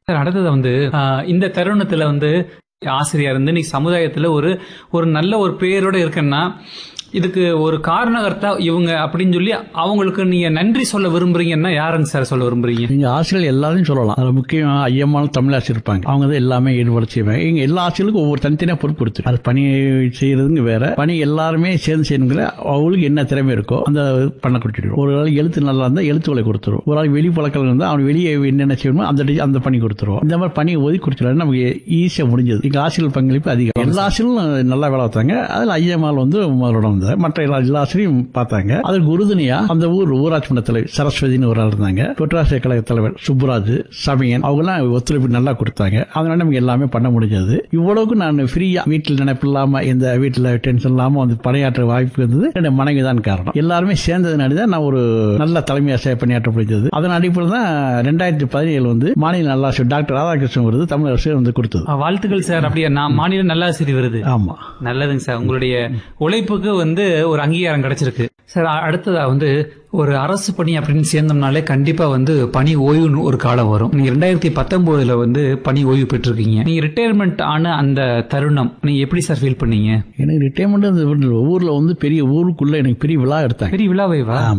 sir அடுத்தது வந்து ஆஹ், இந்த தருணத்துல வந்து ஆசிரியர் இருந்து நீ சமுதாயத்துல ஒரு ஒரு நல்ல ஒரு பேரோட இருக்கேன்னா இதுக்கு ஒரு காரணகர்த்தா இவங்க அப்படின்னு சொல்லி அவங்களுக்கு நீங்க நன்றி சொல்ல விரும்புறீங்கன்னா யாருங்க சார் சொல்ல விரும்புறீங்க நீங்க ஆசிரியர்கள் எல்லாரையும் சொல்லலாம் அதுல முக்கியம் ஐயமான தமிழ் ஆசிரியர் இருப்பாங்க அவங்க தான் எல்லாமே ஈடுபட செய்வாங்க இங்க எல்லா ஆசிரியருக்கும் ஒவ்வொரு தனித்தனியா பொறுப்பு கொடுத்து அது பணி செய்யறதுங்க வேற பணி எல்லாருமே சேர்ந்து செய்யணுங்கிற அவங்களுக்கு என்ன திறமை இருக்கோ அந்த பண்ண கொடுத்துருவோம் ஒரு ஆள் எழுத்து நல்லா இருந்தா எழுத்துக்களை கொடுத்துருவோம் ஒரு ஆள் வெளி பழக்கம் இருந்தா அவன் வெளியே என்னென்ன செய்யணுமோ அந்த டி- அந்த பணி கொடுத்துருவோம் இந்த மாதிரி பணி ஒதுக்கி கொடுத்துருவாங்க நமக்கு ஈஸியா முடிஞ்சது இங்க ஆசிரியர் பங்களிப்பு அதிகம் எல்லா ஆசிரியரும் நல்லா வேலை பார்த்தாங்க அதுல ஐயமால் வந்து முதலோட வந்தார் மற்ற எல்லா எல்லா ஆசிரியரும் பார்த்தாங்க அதுக்கு உறுதுணையா அந்த ஊர் ஊராட்சி மன்ற தலைவர் சரஸ்வதினு ஒரு ஆள் இருந்தாங்க தொற்றாசிரியர் கழக தலைவர் சுப்புராஜ் சமயன் அவங்கலாம் ஒத்துழைப்பு நல்லா கொடுத்தாங்க அதனால நமக்கு எல்லாமே பண்ண முடிஞ்சது இவ்வளவுக்கு நான் ஃப்ரீயா வீட்டில் நினைப்பு இல்லாம எந்த வீட்டில் டென்ஷன் இல்லாம வந்து பணியாற்ற வாய்ப்பு இருந்தது என்னுடைய மனைவி தான் காரணம் எல்லாருமே சேர்ந்ததுனால தான் நான் ஒரு நல்ல தலைமை ஆசிரியர் பணியாற்ற முடிஞ்சது அதன் அடிப்படையில் தான் ரெண்டாயிரத்தி பதினேழு வந்து மாநில நல்லாசிரியர் டாக்டர் ராதாகிருஷ்ணன் விருது தமிழ் அரசு வந்து கொடுத்தது ஆஹ், வாழ்த்துக்கள் சார் அப்படியே நான் மாநில நல்லாசிரியர் வருது ஆமா நல்லதுங்க சார் உங்களுடைய உழைப்புக்கு வந்து ஒரு அங்கீகாரம் கிடைச்சிருக்கு சார் அ- அடுத்ததா வந்து ஒரு அரசு பணி அப்படின்னு சேர்ந்தோம்னாலே கண்டிப்பா வந்து பணி ஓய்வுன்னு ஒரு காலம் வரும் நீங்க ரெண்டாயிரத்தி பத்தொன்பதுல வந்து பணி ஓய்வு பெற்றிருக்கீங்க நீங்க ரிட்டையர்மெண்ட் ஆன அந்த தருணம் நீங்க எப்படி சார் ஃபீல் பண்ணீங்க எனக்கு ரிட்டையர்மெண்ட் ஊர்ல வந்து பெரிய ஊருக்குள்ள எனக்கு பெரிய விழா எடுத்தாங்க பெரிய விழாவைவா ஆமா